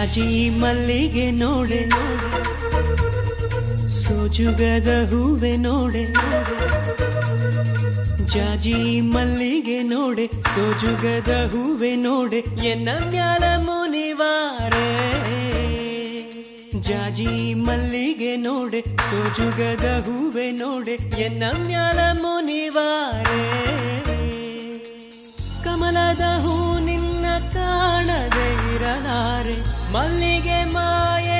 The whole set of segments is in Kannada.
ಜಾಜಿ ಮಲ್ಲಿಗೆ ನೋಡೆ ಸೋಜುಗದ ಹೂವೆ ನೋಡೆ ಜಾಜಿ ಮಲ್ಲಿಗೆ ನೋಡೆ ಸೋಜುಗದ ಹೂವೆ ನೋಡೆ ಎನ್ನ ಮ್ಯಾಲ ಮುನಿವಾರೆ ಜಾಜಿ ಮಲ್ಲಿಗೆ ನೋಡೆ ಸೋಜುಗದ ಹೂವೆ ನೋಡೆ ಎನ್ನ ಮ್ಯಾಲ ಮುನಿವಾರೆ ಕಮಲದ ಹೂ ನಿನ್ನ ಕಾಣದೆ ಇರಲಾರೆ ಮಲ್ಲಿಗೆ ಮಾಯೆ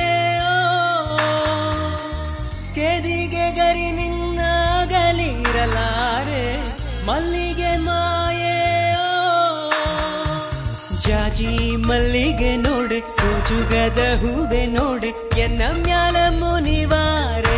ಕೆದಿಗೆ ಗರಿ ನಿನ್ನ ಅಗಲಿರಲಾರೆ ಮಲ್ಲಿಗೆ ಮಾಯೆ ಜಾಜಿ ಮಲ್ಲಿಗೆ ನೋಡೆ ಸೋಜುಗದ ಹೂವೆ ನೋಡೆ ಎನ್ನ ಮ್ಯಾಲ ಮುನಿವಾರೆ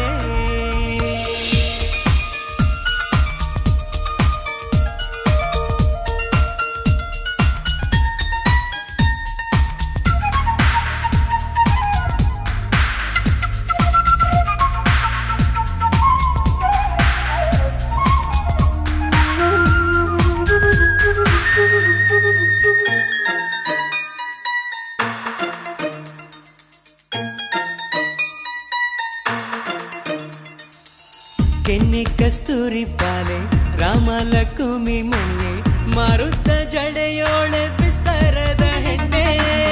ಕೆನ್ನೆ ಕಸ್ತೂರಿ ಪಾಲೆ ರಾಮಲಕುಮಿ ಮಣ್ಣೆ ಮಾರುತ್ತ ಜಡೆಯೋಳೆ ವಿಸ್ತಾರದ ಹೆಣ್ಣೆ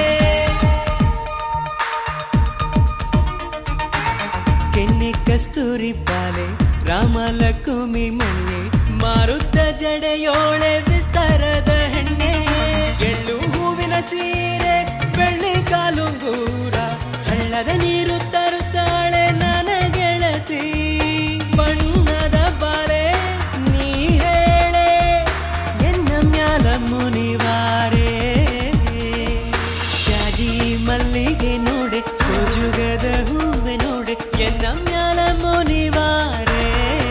ಕೆನ್ನೆ ಕಸ್ತೂರಿ ಪಾಲೆ ರಾಮಲಕುಮಿ ಮಣ್ಣೆ ಮಾರುತ್ತ ಜಡೆಯೋಳೆ ವಿಸ್ತಾರದ ಹೆಣ್ಣೆ ಎಳ್ಳು ಹೂವಿನ ಸೀರೆ ಬೆಳ್ಳಿ ಕಾಲುಂಗೂರ ಹಳ್ಳದ ನೀರು ತರುತ್ತಾಳೆ ನನ್ನ ಗೆಳತಿ ಬಣ್ಣದ ಬಾರೆ ನೀ ಹೇಳೆ ಎನ್ನ ಮ್ಯಾಲ ಮುನಿವಾರೆ ಜಾಜಿ ಮಲ್ಲಿಗೆ ನೋಡೆ ಸೋಜುಗದ ಹೂವೆ ನೋಡೆ ಎನ್ನ ಮ್ಯಾಲ ಮುನಿವಾರೆ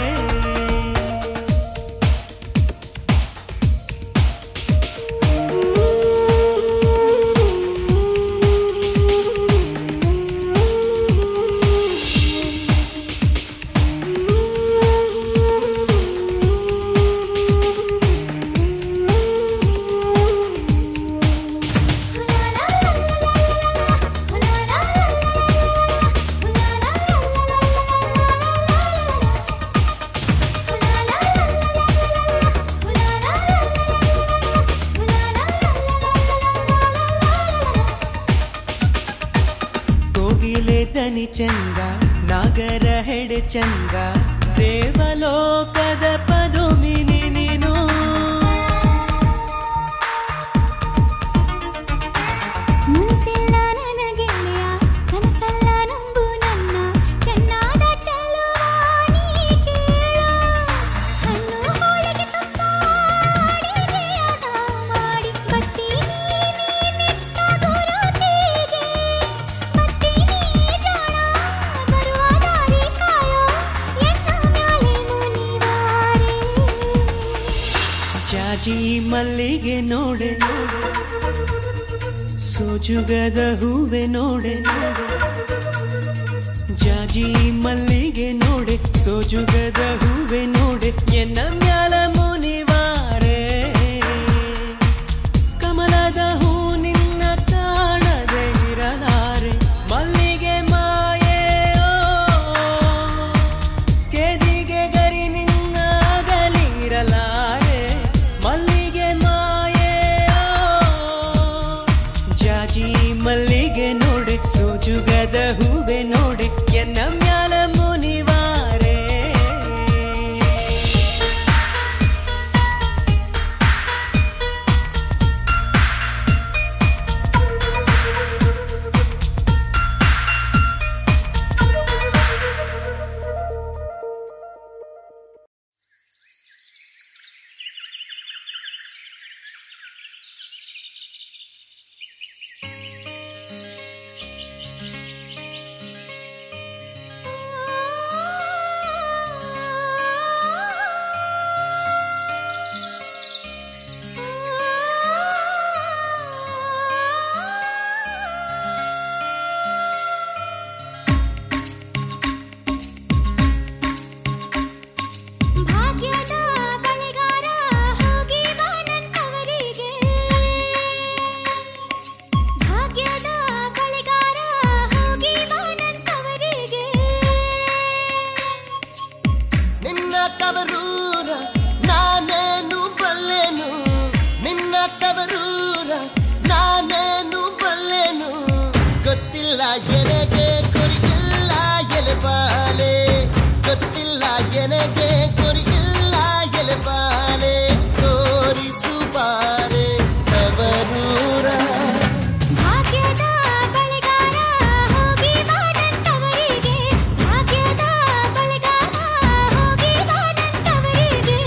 ಕೋಗಿಲೆ ದನಿ ಚಂದ ನಾಗರ ಹೆಡೆ ಚಂದ ದೇವಲೋಕದ ಪದುಮಿನಿ ನೀನು ಮುನಿಸಿಲ್ಲ ನನಗೆಳೆಯ ಕನಸಲ್ಲ ನಂಬು ನನ್ನ ಚೆನ್ನಾದ ಚಲುವ ನೀ ಕೇಳು ಹಣ್ಣು ಹೋಳಿಗೆ ತುಪ್ಪ ಅಡಿಗೆಯದ ಮಾಡಿ ಬತ್ತೀನಿ ನೀನಿಟ್ಟ ಗುರುತಿಗೆ ಬತ್ತೀನಿ ಜಾಣ ಬರುವ ದಾರಿ ಕಾಯೋ ಎನ್ನ ಮ್ಯಾಲೆ ಮುನಿವಾರೆ ಜಾಜಿ ಮಲ್ಲಿಗೆ ನೋಡೆ ಸೋಜುಗದ ಹೂವೆ ನೋಡೆ ಜಾಜಿ ಮಲ್ಲಿಗೆ ನೋಡೆ ಸೋಜುಗದ ಹೂವೆ ನೋಡೆ ಎನ್ನ ಮ್ಯಾಲ ಮುನಿವಾರೆ ಕಮಲದ ಹೂ ನಿನ್ನ ಕಾಣದೆ ಇರಲಾರೆ ಮಲ್ಲಿಗೆ ಮಾಯೆ ಕೆದಿಗೆ ಗರಿ ನಿನ್ನ ಅಗಲಿರಲಾರೆ ಮಲ್ಲಿಗೆ ಮಾಯೆ ಜಾಜಿ ಮಲ್ಲಿಗೆ ನೋಡೆ ಸೋಜುಗದ ಹೂವೆ ನೋಡೆ ಎನ್ನ ಮ್ಯಾಲ ಮುನಿವಾರೆ ತವರೂರ ನಾನೇನು ಬಲ್ಲೆನು ನಿನ್ನ ತವರೂರ ನಾನೇನು ಬಲ್ಲೆನು ಗೊತ್ತಿಲ್ಲ ಎನಗೆ ಗುರಿ ಇಲ್ಲ ಎಲೆಬಾಲೆ ಗೊತ್ತಿಲ್ಲ ಎನಗೆ ಗುರಿ ಇಲ್ಲ ಎಲೆಬಾಲೆ ತೋರಿಸುಬಾರೆ ತವರೂರ ಭಾಗ್ಯದ ಬಳೆಗಾರ ಹೋಗಿ ಬಾನಂತವರಿಗೆ ಭಾಗ್ಯದ ಬಳೆಗಾರ ಹೋಗಿ ಬಾನಂತವರಿಗೆ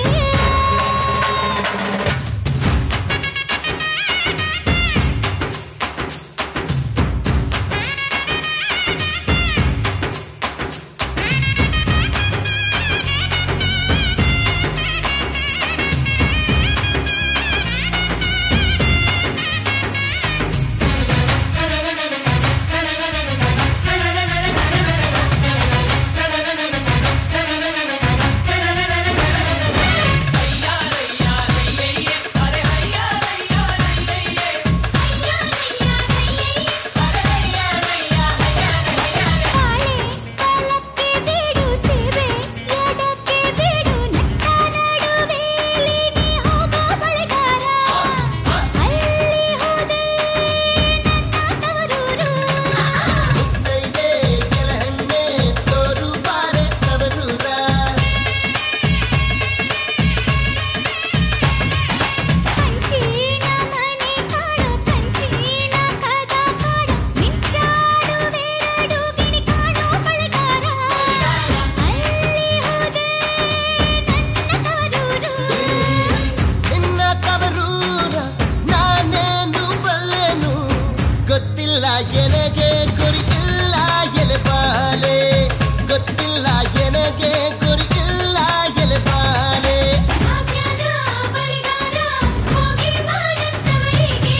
ಕಾಳೆ ಕಾಲಕ್ಕೆ ಬೇಡು ಸೇವೆ ಎಡಕ್ಕೆ ಬೇಡು ನಟ್ಟ ನಡುವೆಲಿ ನೀ ಹೋಗೋ ಬಳೆಗಾರ ಅಲ್ಲಿ ಹೋದೆ ನನ್ನ ತವರೂರು ಮುತ್ತೈದೆ ಕೆಳಹಣ್ಣೆ ತೋರು ಬಾರೆ ತವರೂರ ಕಂಚಿನ ಮನೆ ಕಾಡು ಕಂಚಿನ ಕದ ಕಾಡು ಮಿಂಚಾಡುವೆರಡು ಗಿಣಿ ಕಾಣೋ ಬಳೆಗಾರ ಅಲ್ಲಿ ಹೋದೆ ನನ್ನ ತವರೂರು ನಿನ್ನ ತವರೂರ ನಾನೇನು ಬಲ್ಲೆನು ಗೊತ್ತಿಲ್ಲ ಎನಗೆ ಗುರಿ ಇಲ್ಲ ಎಲೆಬಾಲೆ ಗೊತ್ತಿಲ್ಲ ಎನಗೆ ಗುರಿ ಇಲ್ಲ ಎಲೆಬಾಲೆ ಭಾಗ್ಯದ ಬಳಿಗಾರ ಹೋಗಿ ಬಾನಂತವರಿಗೆ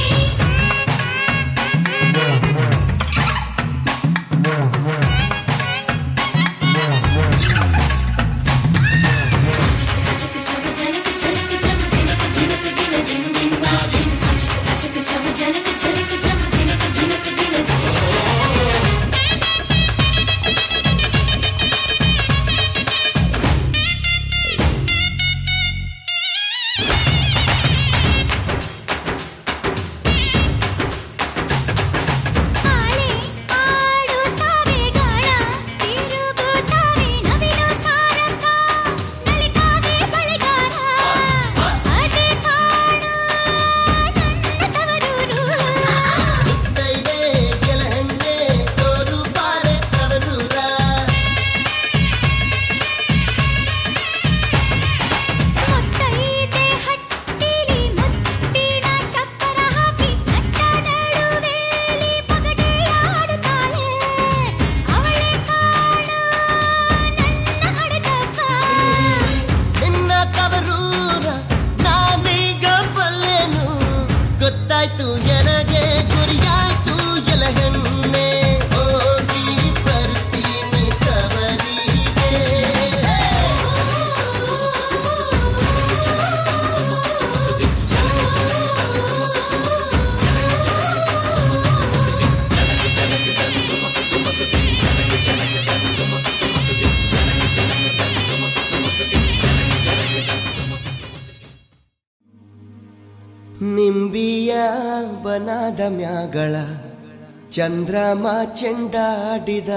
ಆಳೆ ಆಡುತ್ತಾವೆ ಗಾಳ ತಿರುಗುತ್ತಾವೆ ನವಿಲು ಸಾರಂಗ ನಲಿತಾವೆ ಬಳೆಗಾರ ಅದೇ ಕಾಣು ನನ್ನ ತವರೂರು ಮುತ್ತೈದೆ ಕೆಳಹಣ್ಣೆ ತೋರು ಬಾರೆ ತವರೂರ ಮುತ್ತೈದೆ ಹಟ್ಟಿಲಿ ಮುತ್ತಿನ ಚಪ್ಪರ ಹಾಕಿ ನಟ್ಟ ನಡುವೆಲಿ ಪಗಡೆಯಾಡುತ್ತಾಳೆ ಅವಳೆ ಕಾಣು ನನ್ನ ಹಡಗಪ್ಪ ನಿನ್ನ ತವರೂರ ನಾನೀಗ ಬಲ್ಲೆನು ಗೊತ್ತಾಯ್ತು ಎನಗೆ ಗುರಿಯಾಯ್ತು ಎಲಹೆಣ್ಣೆ ಹೋಗಿ ಬರ್ತೀನಿ ತವರಿಗೆ ನಿಂಬಿಯ ಬನಾದ ಮ್ಯಾಗಳ ಚಂದ್ರಮ ಚೆಂಡಾಡಿದ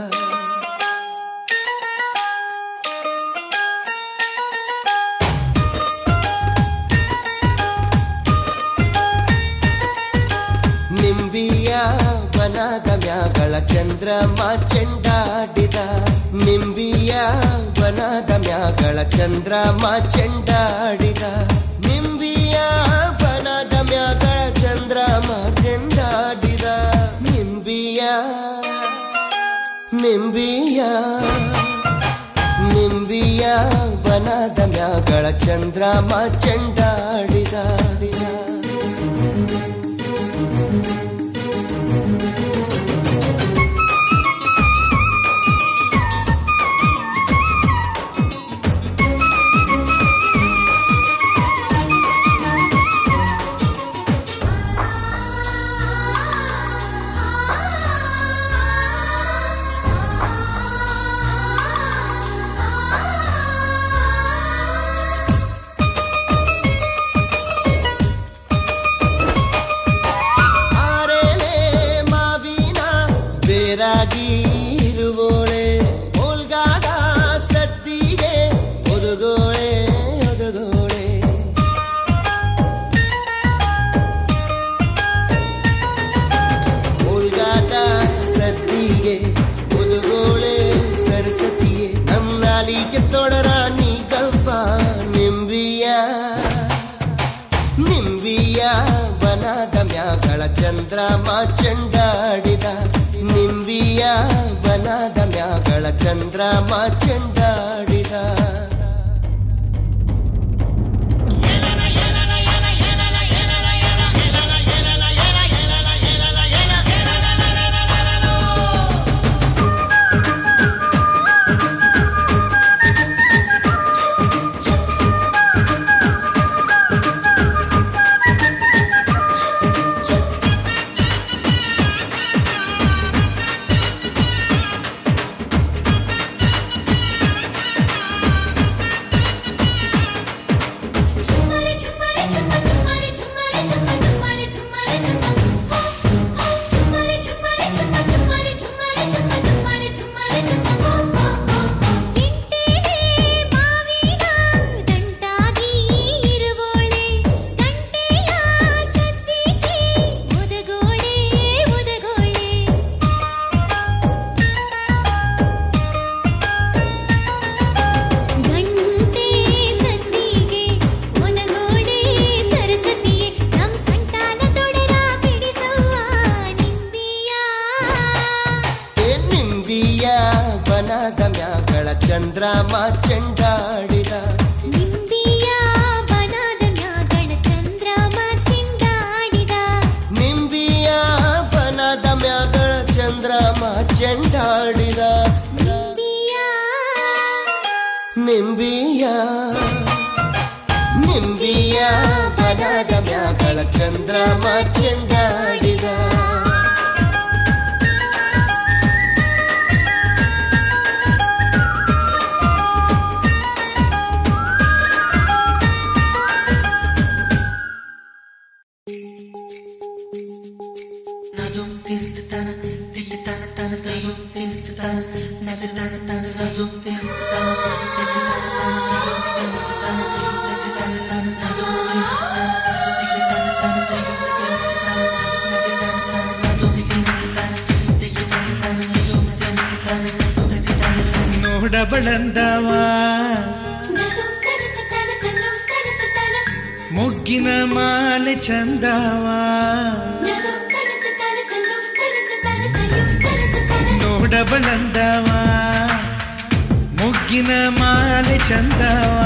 ನಿಂಬಿಯ ಬನದ ಮ್ಯಾಗಳ ಚಂದ್ರಮ ಚೆಂಡಾಡಿದ ನಿಂಬಿಯ ಬನದ ಮ್ಯಾಗಳ ಚಂದ್ರಮ ಚೆಂಡಾಡಿದ ನಿಂಬಿಯ ಬನದ ಮ್ಯಾಗಳ ಚಂದ್ರಮ ಚೆಂಡಾಡಿದ ನಿಂಬಿಯ ನಿಂಬಿಯ ನಿಂಬಿಯ ಬನದ ಮ್ಯಾಗಳ ಚಂದ್ರಮ ಚೆಂಡಾಡಿದ ಆ ಎದುರಾಗಿ ಇರುವೋಳೆ ಓಲ್ಗಾದ ಸದ್ದಿಗೆ ಒದಗೋಳೆ ಒದಗೋಳೆ ಓಲ್ಗಾದ ಸದ್ದಿಗೆ ಒದಗೋಳೆ ಸರಸ್ವತಿಯೇ ನಮ್ಮ ನಾಲಿಗೆ ತೊಡರ ನೀ ಗವ್ವ ನಿಂಬಿಯ ನಿಂಬಿಯ ಬನದ ಮ್ಯಾಗಳ ಚಂದ್ರಮ ಚೆಂಡಾಡಿದ ನಿಂಬಿಯ ಬನದ ಮ್ಯಾಗಳ ಚಂದ್ರಮ ಚೆಂಡಾಡಿದ ಚುಮ್ಮರಿ ಚುಮ್ಮರಿ ಚುಮ್ಮ ಚುಮ್ಮರಿ ಚುಮ್ಮರಿ ಚುಮ್ಮ ಚುಮ್ಮರಿ ಚುಮ್ಮರಿ ಚುಮ್ಮ ಚುಮ್ಮರಿ ಚುಮ್ಮರಿ ಚುಮ್ಮ ಚುಮ್ಮರಿ ಚುಮ್ಮರಿ ಚುಮ್ಮ ಚುಮ್ಮರಿ ಚುಮ್ಮರಿ ಚುಮ್ಮ ಇಂಟೇನೆ ಮಾವಿನ ದಂಟಾಗಿ ಇರುವೋಳೆ ಗಂಟೆಯ ಸದ್ದಿಗೆ ಒದಗೋಳೆ ಒದಗೋಳೆ ಗಂಟೆ ಸದ್ದಿಗೆ ಒನಗೋಡೆ ಸರಸ್ವತಿಯೇ ನಮ್ ಕಂಠಾನ ತೊಡರ ಬಿಡಿಸವ್ವ ನಿಂಬಿಯ ಏ ನಿಂಬಿಯ ಬನದ ಮ್ಯಾಗಳ ಚಂದ್ರಮ ಚೆಂಡಾಡಿದ ನಿಂಬಿಯ ಬನದ ಮ್ಯಾಗಳ ಚಂದ್ರಮ ಚಿಂಗಾಡಿದ ನಿಂಬಿಯ ಬನದ ಮ್ಯಾಗಳ ಚಂದ್ರಮ ಚೆಂಡಾಡಿದ ನಿಂಬಿಯ ನಿಂಬಿಯ ನಿಂಬಿಯ ಬನದ ಮ್ಯಾಗಳ ಚಂದ್ರಮ ಚೆಂಡಾಡಿದ ನೋಡಬಳಂದವ ನದು ಕನಕ ಕನಕ ನು ಕನಕ ಕನ ಮುಗ್ಗಿನ ಮಾಲೆ ಚಂದವ ನದು ಕನಕ ಕನಕ ನು ಕನಕ ಕನಕ ಯು ಕನಕ ಕನ ನೋಡಬಳಂದವ ಮುಗ್ಗಿನ ಮಾಲೆ ಚಂದವ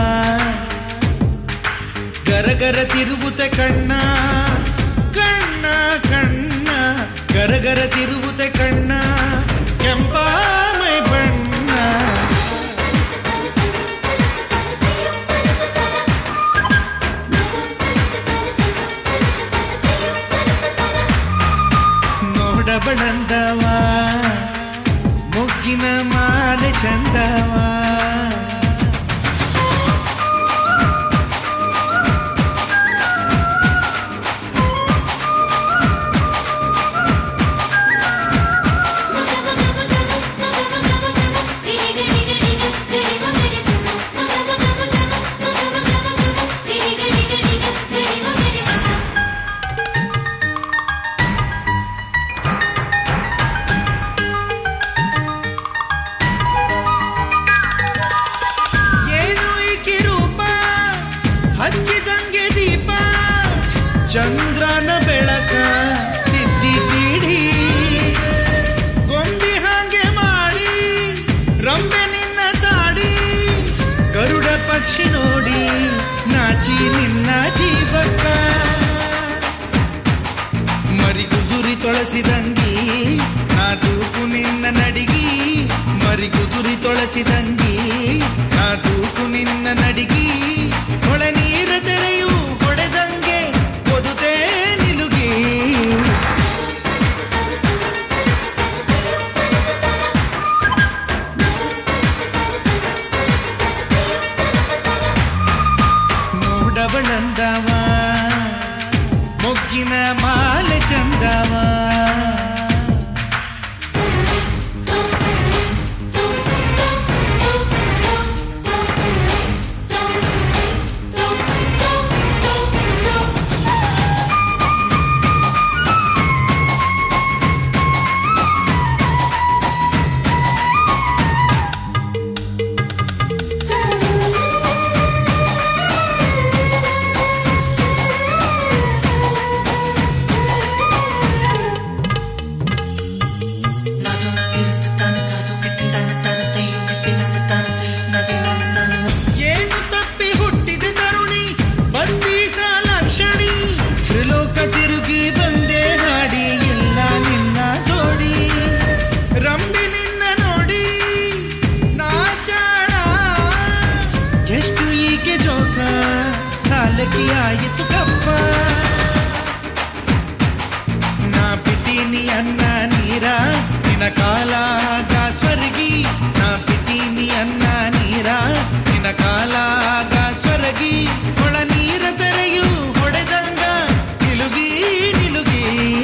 ಗರಗರ ತಿರುಗುತ್ತ ಕಣ್ಣ ಕಣ್ಣ ಕಣ್ಣ ಗರಗರ ತಿರುಗುತ್ತ ಕಣ್ಣ ಕೆಂಪಾಮೈ ಬಣ್ಣ ನೋಡಬಳಂದವ ಮುಗ್ಗಿನ ಮಾಲೆ ಚಂದವ ಏನು ಈಕೆ ರೂಪ ಹಚ್ಚಿದಂಗೆ ದೀಪ ಚಂದ್ರನ ಬೆಳಕ ತಿದ್ದಿ ತೀಡಿ ಗೊಂಬಿ ಹಾಗೆ ಮಾಡಿ ರಂಬೆ ನಿನ್ನ ತಾಡಿ ಗರುಡ ಪಕ್ಷಿ ನೋಡಿ ನಾಚಿ ನಿನ್ನ ಜೀವಕ್ಕ ಮರಿಗುದುರಿ ತೊಳಸಿದಂಗಿ ನಾಜೂಕು ನಿನ್ನ ನಡಿಗಿ ಮರಿಗುದುರಿ ತೊಳಸಿದಂಗಿ ನಾಜೂಕು ನಿನ್ನ ನಡಿಗಿ ಹೊಳೆ ನೀರ ತೆರೆಯು ಹೊಡೆದಂಗೆ ಒದುದೇ ನಿಲುಗಿ ನೋಡಬಳಂದವ ಮೊಗ್ಗಿನ ಮಾಲೆ ಚಂದವ ಎಷ್ಟು ಈಕೆ ಜೋಕ ಕಾಲಕ್ಕೆ ಆಯಿತು ಕಪ್ಪ ನಾ ಬಿಟ್ಟೀನಿ ಅನ್ನ ನೀರ ನಿನ ಕಾಲಾಗ ಸ್ವರ್ಗಿ ನಾ ಬಿಟ್ಟೀನಿ ಅನ್ನ ನೀರ ನಿನ ಕಾಲಾಗ ಸ್ವರ್ಗಿ ಹೊಳ ನೀರ ತೆರೆಯು ಹೊಡೆದಂಗ ನಿಲುಗಿ ನಿಲುಗಿ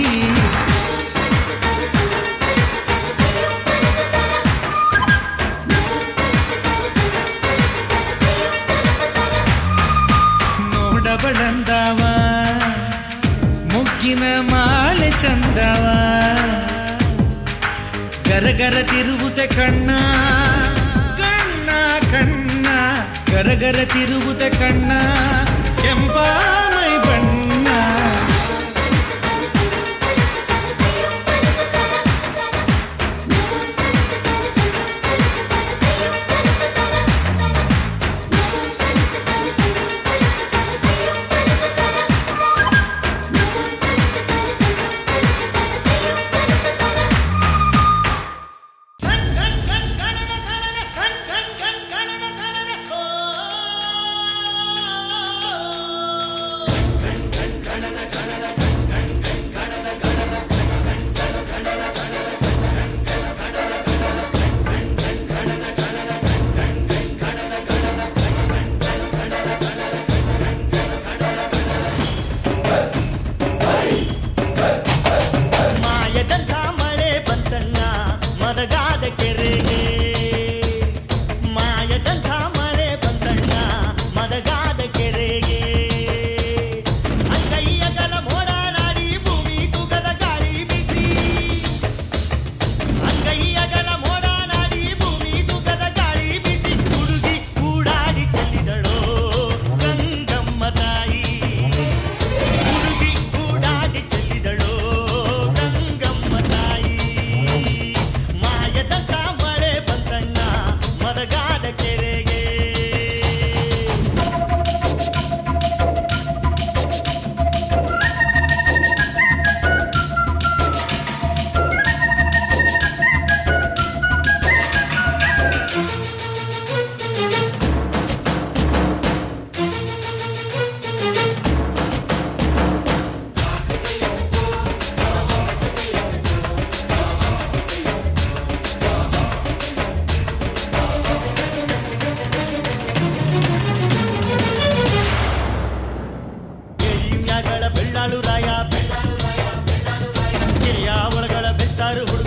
ನೋಡಬಳಂದವ ಮುಗ್ಗಿನ ಮಾಲೆ ಚಂದವ ಗರಗರ ತಿರುವುದೆ ಕಣ್ಣ ಕಣ್ಣ ಕಣ್ಣ ಗರಗರ ತಿರುವುದೆ ಕಣ್ಣ ಕೆಂಪಾಮೈ ಬಣ್ಣ ಮಾಯದಂಥ ಮಳೆ ಬಂತಣ್ಣ ಮದಗಾದ ಕೆರೆಗೆ ಮಾಯದಂಥ ಮಳೆ ಬಂತಣ್ಣ ಮದಗಾದ ಕೆರೆಗೆ ಅಂಗೈಯಗಲ ಮೋಡ ನಾಡಿ ಭೂಮಿ ತೂಗದ ಗಾಳಿ ಬಿಸಿ ಅಂಗೈಯಗಲ ಮೋಡ ನಾಡಿ ಭೂಮಿ ತೂಗದ ಗಾಳಿ ಬಿಸಿ ಹುಡುಗಿ ಕೂಡಾಡಿ ಚೆಲ್ಲಿದಳೋ ಗಂಗಮ್ಮ ತಾಯಿ ಹುಡುಗಿ ಕೂಡಾಡಿ ಚೆಲ್ಲಿದಳು ಗಂಗಮ್ಮ ತಾಯಿ ಮಾಯದ ಮಳೆ ಬಂತಣ್ಣ ಮದಗಾದ ಕೆರೆಗೆ ಮ್ಯಾಗಳ ಬೆಳ್ಳಾಳು ರಾಯ ಕೆರೆಯ ಒಳಗಳ ಬೆಸ್ತಾರು ಹುಡುಗ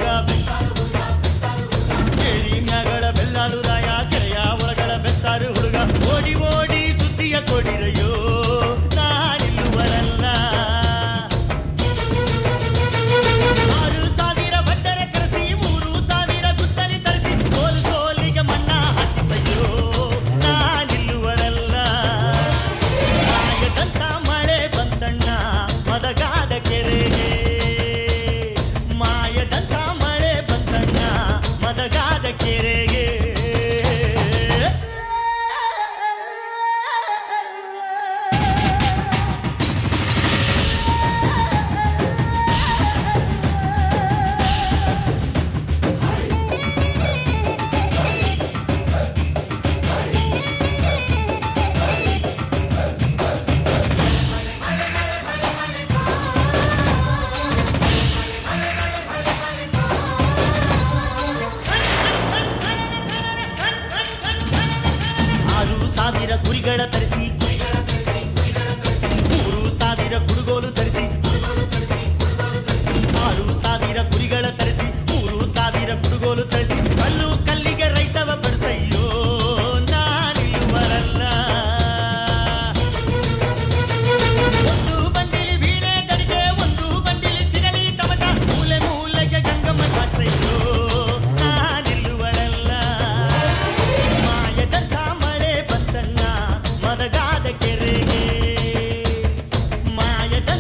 ಮ್ಯಾಗಳ ಬೆಳ್ಳಾಳು ರಾಯ ಕೆರೆಯ ಒಳಗಳ ಬೆಸ್ತಾರು ಹುಡುಗ ಓಡಿ ಓಡಿ ಸುದ್ದಿಯ ಕೊಡಿರಯ್ಯೋ ನಾನಿಲ್ಲುವರಲ್ಲ ಆರು ಸಾವಿರ ಭಟ್ಟರ ಕರೆಸಿ ಮೂರು ಸಾವಿರ ಗುದ್ದಲಿ ತರಿಸಿ ಸೋಲು ಸೋಲಿಗೆ ಮಣ್ಣ ಹಾಕಿಸಯ್ಯೋ ನಾನಿಲ್ಲುವರಲ್ಲ ಮಾಯದಂತ ಮಳೆ ಬಂತಣ್ಣ ಮದಗಾದ ಕೆರೆಗೆ ಮಾಯದಂತ ಮಳೆ ಬಂತಣ್ಣ ಮದಗಾದ ಕೆರೆಗೆ ಆರು ಸಾವಿರ ಕುರಿಗಳ ತರಿಸಿ ಮೂರು ಸಾವಿರ ಕುಡುಗೋಲು ತರಿಸಿ ಆರು ಸಾವಿರ ಕುರಿಗಳ ತರಿಸಿ ಮೂರು ಸಾವಿರ ಕುಡುಗೋಲು ತರಿಸಿ ಕಲ್ಲು ಕಲ್ಲಿಗೆ ರೈತವ ಬಡಿಸಯ್ಯೋ ನಾನಿಲ್ಲುವರಲ್ಲ ಒಂದು ಬಂಡಿಲಿ ವೀಣೆ ಗಡಿಗೆ ಒಂದು ಬಂಡಿಲಿ ಚಿಗಲಿ ಕಮಟ ಮೂಲೆ ಮೂಲೆಗೆ ಗಂಗಮ್ಮ ಕಾಡ್ಸಯ್ಯೋ ನಾನಿಲ್ಲುವಳಲ್ಲ ಮಾಯದಂಥ ಮಳೆ ಬಂತಣ್ಣ ಮದಗಾದ ಕೆರೆಗೆ ಮಾಯದ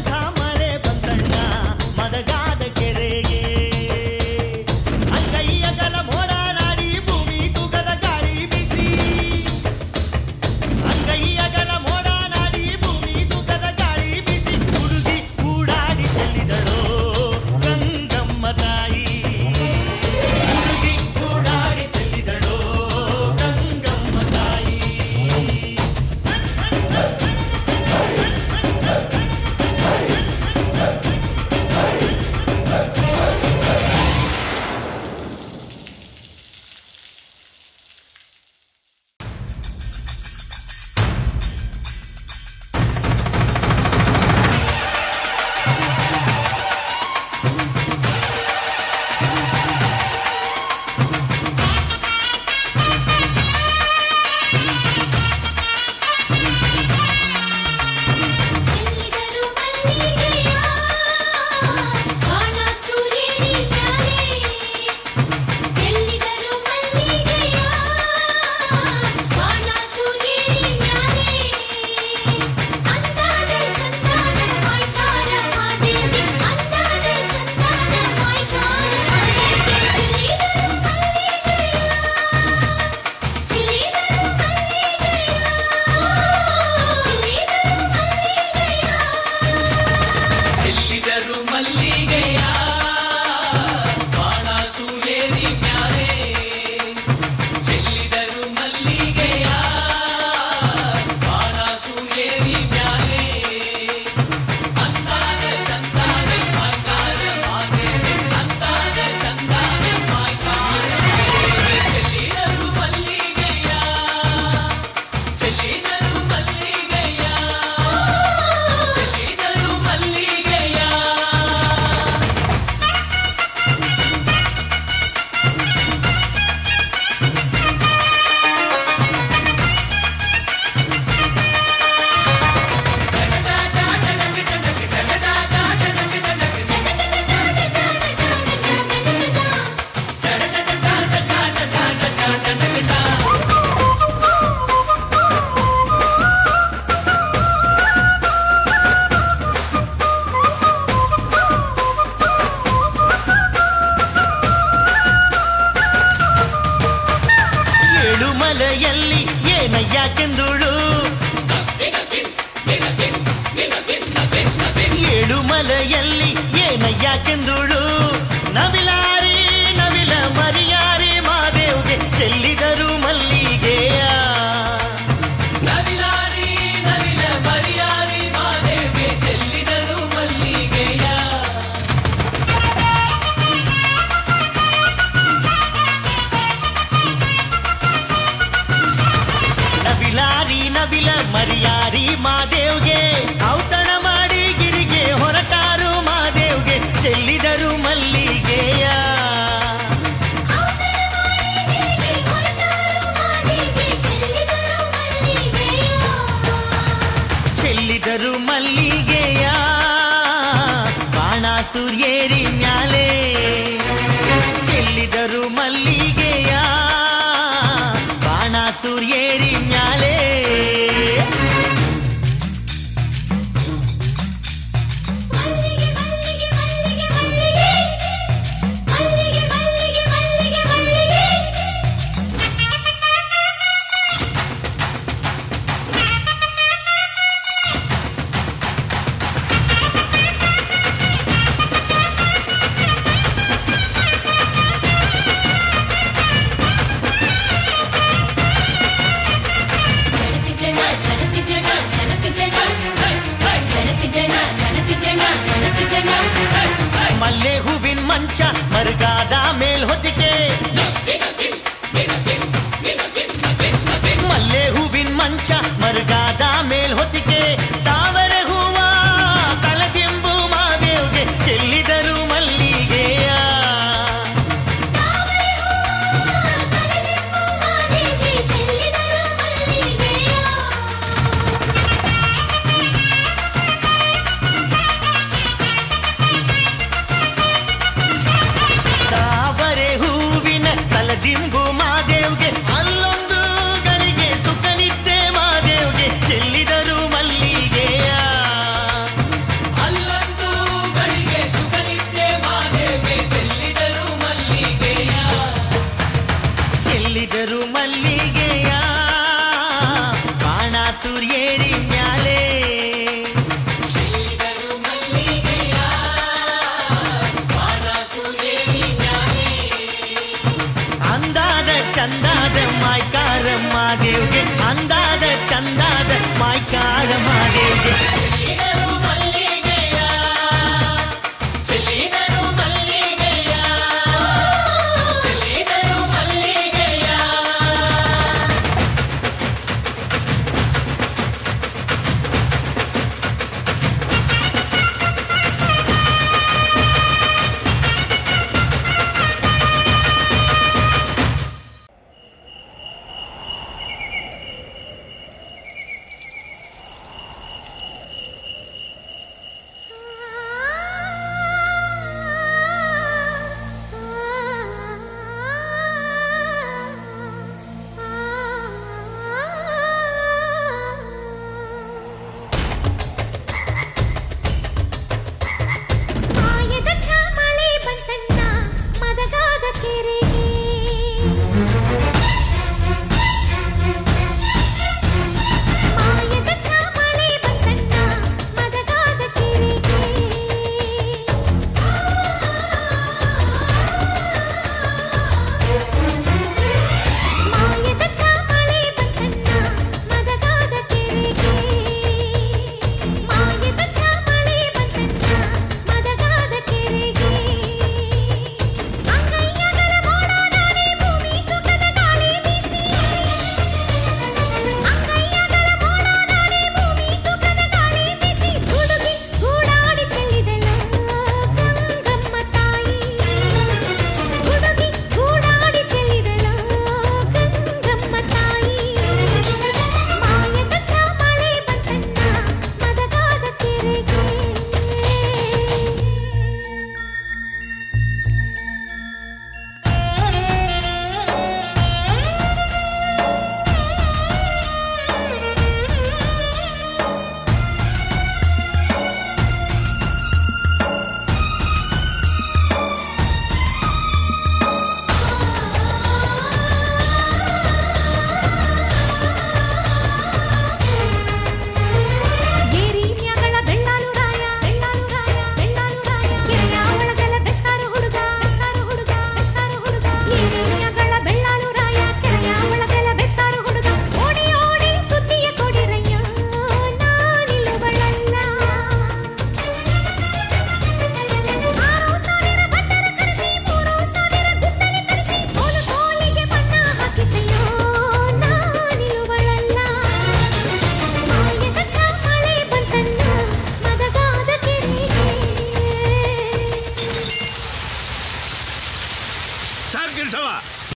ನಾರಿ ನವಿಲ ಮರಿಯಾರಿ ಮಾದೇವ್ಗೆ ಔತಣ ಮಾಡಿ ಗಿರಿಗೆ ಹೊರಟಾರು ಮಾದೇವ್ಗೆ ಚೆಲ್ಲಿದರು ಮಲ್ಲಿಗೆಯ ಚೆಲ್ಲಿದರು ಮಲ್ಲಿಗೆಯ ಬಾಣ ಸೂರ್ಯೇರಿ ಮ್ಯಾಲೆ ಚೆಲ್ಲಿದರು ಮಲ್ಲಿಗೆಯ ಬಾಣ ಸೂರ್ಯೇರಿ ಮ್ಯಾಲೆ ಮಲ್ಲೆ ಹೂವಿನ ಮಂಚ ಮರುಗಾದ ಮೇಲ್ ಹೊತ್ತಿಗೆ ಮಲ್ಲೆ ಹೂವಿನ ಮಂಚ ಮರುಗಾದ ಮೇಲ್ ಹೊತ್ತಿಗೆ ತಾವರ ಹೂವ ತಲದಿಂಬು ಮಾದೇವ್ಗೆ ಚೆಲ್ಲಿದರು ಮಲ್ಲಿಗೆಯ ತಾವರೆ ಹೂವಿನ ತಲದಿಂಬು ಮಾದೇವ್ಗೆ ಅಲ್ಲೊಂದು ಗಳಿಗೆ ಸುಖನಿದ್ದೆ ಮಾದೇವ್ಗೆ ಚೆಲ್ಲಿದರು ಮಲ್ಲಿಗೆಯ ಅಲ್ಲೊಂದು ಗಳಿಗೆ ಸುಖನಿದ್ದೆ ಮಾದೇವ್ಗೆ ಚೆಲ್ಲಿದರು ಮಲ್ಲಿಗೆಯ ಚೆಲ್ಲಿದರು ಮಲ್ಲಿಗೆಯ ಬಾಣ ಸೂರ್ಯೇರಿ ಮ್ಯಾ